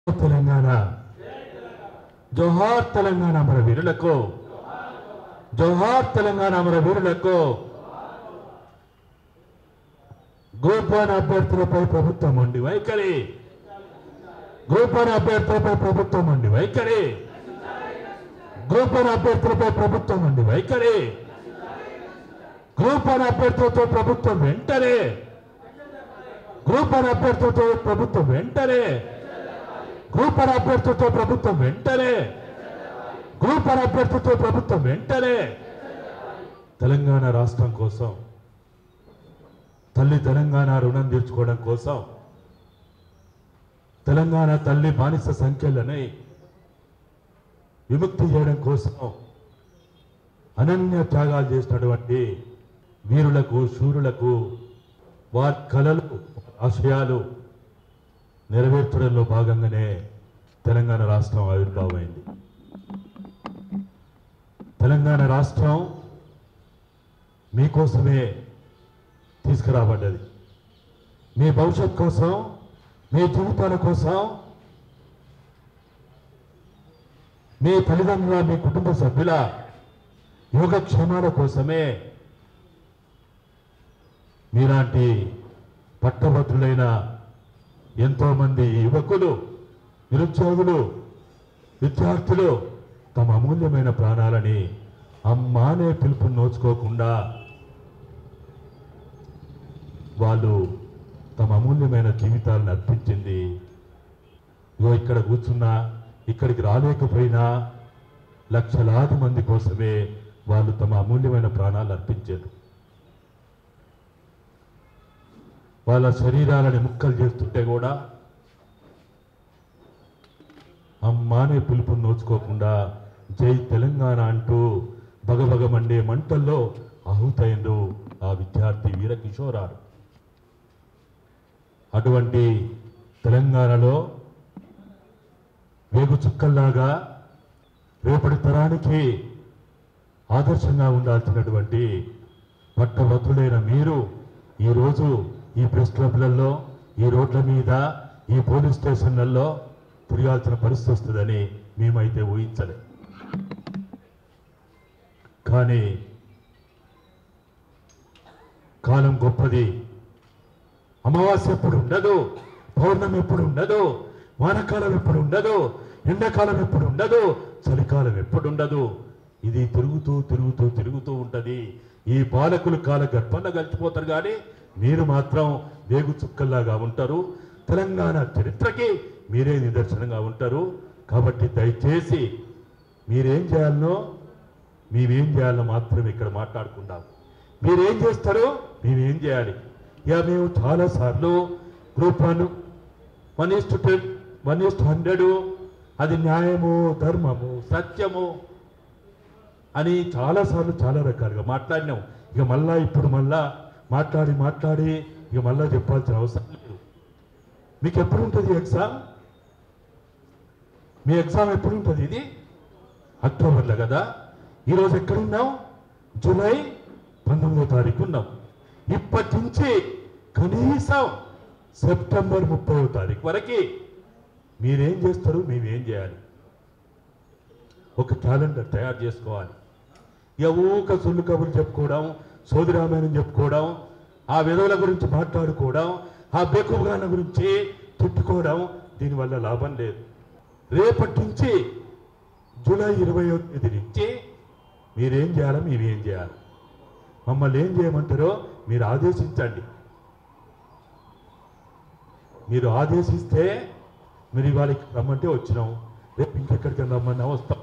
తెలంగాణ జోహార్ తెలంగాణ అమర వీరులకు జోహార్ తెలంగాణ అమర వీరులకు గోపాన్ అభ్యర్థులపై ప్రభుత్వం ఉండి వైఖరి గోపాన్ అభ్యర్థులపై ప్రభుత్వం ఉండి వైఖరి గోపాన్ అభ్యర్థులపై ప్రభుత్వం ఉండి వైఖరి గోపాన్ అభ్యర్థులతో ప్రభుత్వం వెంటనే గ్రూపర్ అభ్యర్థులతో ప్రభుత్వం వెంటనే గ్రూపర్ అభ్యర్థులతో ప్రభుత్వం వెంటనే గ్రూపర్ అభ్యర్థులతో ప్రభుత్వం వెంటనే తెలంగాణ రాష్ట్రం కోసం తల్లి తెలంగాణ రుణం తీర్చుకోవడం కోసం తెలంగాణ తల్లి బానిస సంఖ్యలని విముక్తి చేయడం కోసం అనన్య త్యాగాలు చేసినటువంటి వీరులకు శూరులకు వారి కళలు ఆశయాలు నెరవేర్చడంలో భాగంగానే తెలంగాణ రాష్ట్రం ఆవిర్భావమైంది తెలంగాణ రాష్ట్రం మీకోసమే తీసుకురాబడ్డది మీ భవిష్యత్ కోసం మీ జీవితాల కోసం మీ తల్లిదండ్రుల మీ కుటుంబ సభ్యుల యోగక్షేమాల కోసమే మీలాంటి పట్టభద్రులైన ఎంతో మంది యువకులు నిరుద్యోగులు విద్యార్థులు తమ అమూల్యమైన ప్రాణాలని అమ్మానే పిలుపుని నోచుకోకుండా వాళ్ళు తమ అమూల్యమైన జీవితాలను అర్పించింది ఇగో ఇక్కడ కూర్చున్నా ఇక్కడికి రాలేకపోయినా లక్షలాది మంది కోసమే వాళ్ళు తమ అమూల్యమైన ప్రాణాలు అర్పించారు వాళ్ళ శరీరాలని ముక్కలు చేస్తుంటే కూడా అమ్మానే పిలుపు నోచుకోకుండా జై తెలంగాణ అంటూ బగబగ మండే మంటల్లో ఆహుతైండు ఆ విద్యార్థి వీర కిషోరారు అటువంటి తెలంగాణలో వేగు చుక్కల్లాగా రేపటి తరానికి ఆదర్శంగా ఉండాల్సినటువంటి పట్టభద్రులైన మీరు ఈరోజు ఈ ప్రెస్ క్లబ్లలో ఈ రోడ్ల మీద ఈ పోలీస్ స్టేషన్లలో తిరగాల్సిన పరిస్థితి వస్తుందని మేమైతే ఊహించలే కానీ కాలం గొప్పది అమావాస్య ఎప్పుడు ఉండదు పౌర్ణమి ఎప్పుడు ఉండదు వానకాలం ఎప్పుడు ఉండదు ఎండాకాలం ఎప్పుడు ఉండదు చలికాలం ఎప్పుడు ఉండదు ఇది తిరుగుతూ తిరుగుతూ తిరుగుతూ ఉంటది ఈ పాలకులు కాల గర్భంలో కలిసిపోతారు కానీ మీరు మాత్రం వేగు చుక్కల్లాగా ఉంటారు తెలంగాణ చరిత్రకి మీరే నిదర్శనంగా ఉంటారు కాబట్టి దయచేసి మీరేం చేయాలనో మేమేం చేయాలో మాత్రం ఇక్కడ మాట్లాడుకుందాం మీరేం చేస్తారు మేమేం చేయాలి ఇక మేము చాలా సార్లు group one one is to ten one is to hundred అది న్యాయము ధర్మము సత్యము అని చాలాసార్లు చాలా రకాలుగా మాట్లాడినాం ఇక మళ్ళా ఇప్పుడు మళ్ళా మాట్లాడి మాట్లాడి ఇక మళ్ళా చెప్పాల్సిన అవసరం లేదు మీకు ఎప్పుడు ఉంటుంది ఎగ్జామ్ మీ ఎగ్జామ్ ఎప్పుడు ఉంటుంది ఇది అక్టోబర్లో కదా ఈరోజు ఎక్కడున్నాం జూలై పంతొమ్మిదో తారీఖు ఉన్నాం ఇప్పటి నుంచి కనీసం సెప్టెంబర్ ముప్పై తారీఖు వరకు మీరేం చేస్తారు మేమేం చేయాలి ఒక క్యాలెండర్ తయారు చేసుకోవాలి ఇక ఊక సొల్లు కబుర్లు చెప్పుకోవడం సోదిరామాయణం చెప్పుకోవడం ఆ విధవుల గురించి మాట్లాడుకోవడం ఆ బేకుగాన గురించి తిట్టుకోవడం దీనివల్ల లాభం లేదు రేపటి నుంచి జూలై ఇరవై తేదీ నుంచి మీరేం చేయాలో మేమేం చేయాలి మమ్మల్ని ఏం చేయమంటారో మీరు ఆదేశించండి మీరు ఆదేశిస్తే మీరు ఇవాళ ఇక్కడ రమ్మంటే వచ్చినాం రేపు ఇంకెక్కడికి రమ్మన్నా వస్తాం